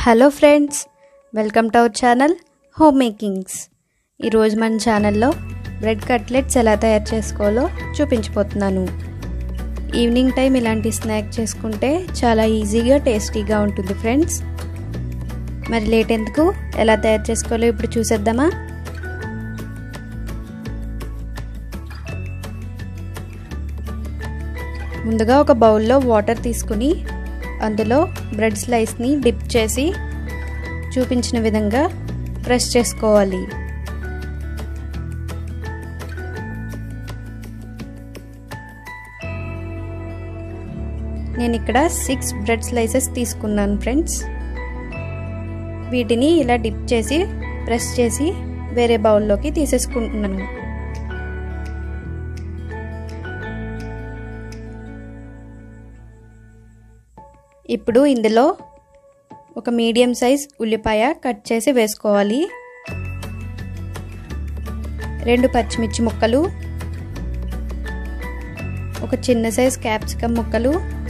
hello friends welcome to our channel home makings ఈరోజు మన ఛానల్లో బ్రెడ్ కట్లెట్స్ ఎలా తయారు చేసుకోవాలో చూపించిపోతున్నాను ఈవినింగ్ టైం ఇలాంటి స్నాక్ చేసుకుంటే చాలా ఈజీగా టేస్టీగా ఉంటుంది ఫ్రెండ్స్ మరి లేట్ ఎందుకు ఎలా తయారు చేసుకోవాలో ఇప్పుడు చూసేద్దామా ముందుగా ఒక బౌల్లో వాటర్ తీసుకుని అందులో బ్రెడ్ స్లైస్ని డిప్ చేసి చూపించిన విధంగా ప్రెస్ చేసుకోవాలి నేను ఇక్కడ సిక్స్ బ్రెడ్ స్లైసెస్ తీసుకున్నాను ఫ్రెండ్స్ వీటిని ఇలా డిప్ చేసి ప్రెస్ చేసి వేరే బౌల్లోకి తీసేసుకుంటున్నాను ఇప్పుడు ఇందులో ఒక మీడియం సైజ్ ఉల్లిపాయ కట్ చేసి వేసుకోవాలి రెండు పచ్చిమిర్చి ముక్కలు ఒక చిన్న సైజ్ క్యాప్సికమ్ ముక్కలు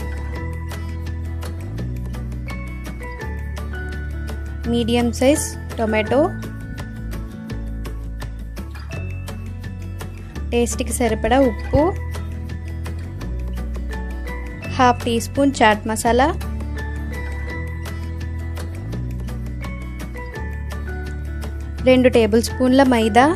మీడియం సైజ్ టొమాటో టేస్ట్కి సరిపడా ఉప్పు half teaspoon chaat masala రెండు టేబుల్ స్పూన్ల మైదా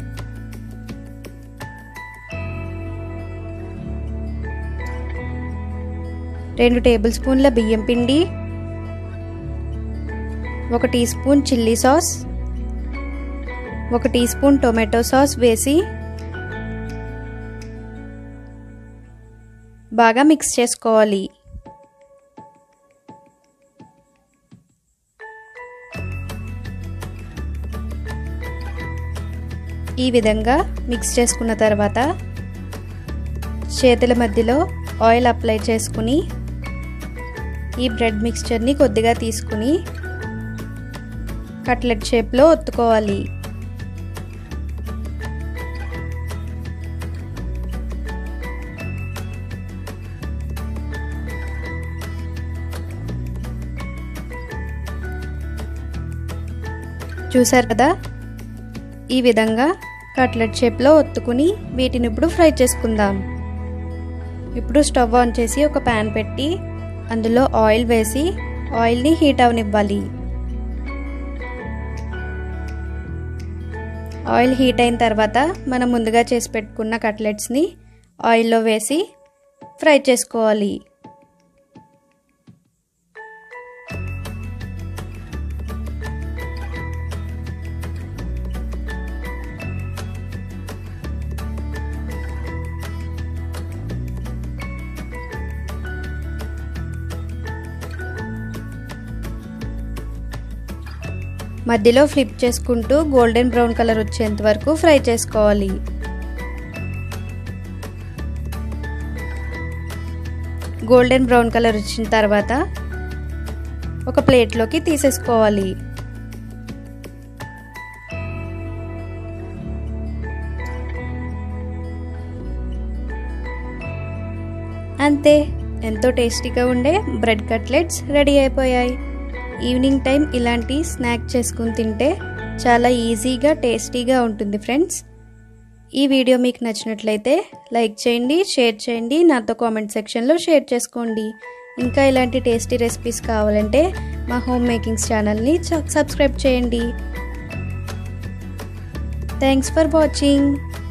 రెండు టేబుల్ స్పూన్ల బియ్యం పిండి ఒక టీ స్పూన్ చిల్లీ సాస్ ఒక టీ స్పూన్ టొమాటో సాస్ వేసి బాగా మిక్స్ చేసుకోవాలి ఈ విధంగా మిక్స్ చేసుకున్న తర్వాత చేతుల మధ్యలో ఆయిల్ అప్లై చేసుకుని ఈ బ్రెడ్ మిక్స్చర్ని కొద్దిగా తీసుకుని కట్లెట్ షేప్లో ఒత్తుకోవాలి చూసారు కదా ఈ విధంగా కట్లెట్ షేప్లో ఒత్తుకుని వీటిని ఇప్పుడు ఫ్రై చేసుకుందాం ఇప్పుడు స్టవ్ ఆన్ చేసి ఒక ప్యాన్ పెట్టి అందులో ఆయిల్ వేసి ఆయిల్ని హీట్ అవనివ్వాలి ఆయిల్ హీట్ అయిన తర్వాత మనం ముందుగా చేసి పెట్టుకున్న కట్లెట్స్ని ఆయిల్లో వేసి ఫ్రై చేసుకోవాలి మధ్యలో ఫ్లిప్ చేసుకుంటూ గోల్డెన్ బ్రౌన్ కలర్ వచ్చేంత వరకు ఫ్రై చేసుకోవాలి గోల్డెన్ బ్రౌన్ కలర్ వచ్చిన తర్వాత ఒక ప్లేట్లోకి తీసేసుకోవాలి అంతే ఎంతో టేస్టీగా ఉండే బ్రెడ్ కట్లెట్స్ రెడీ అయిపోయాయి ఈవినింగ్ టైం ఇలాంటి స్నాక్ చేసుకుని తింటే చాలా ఈజీగా టేస్టీగా ఉంటుంది ఫ్రెండ్స్ ఈ వీడియో మీకు నచ్చినట్లయితే లైక్ చేయండి షేర్ చేయండి నాతో కామెంట్ సెక్షన్లో షేర్ చేసుకోండి ఇంకా ఇలాంటి టేస్టీ రెసిపీస్ కావాలంటే మా హోమ్ మేకింగ్స్ ఛానల్ని సబ్స్క్రైబ్ చేయండి థ్యాంక్స్ ఫర్ వాచింగ్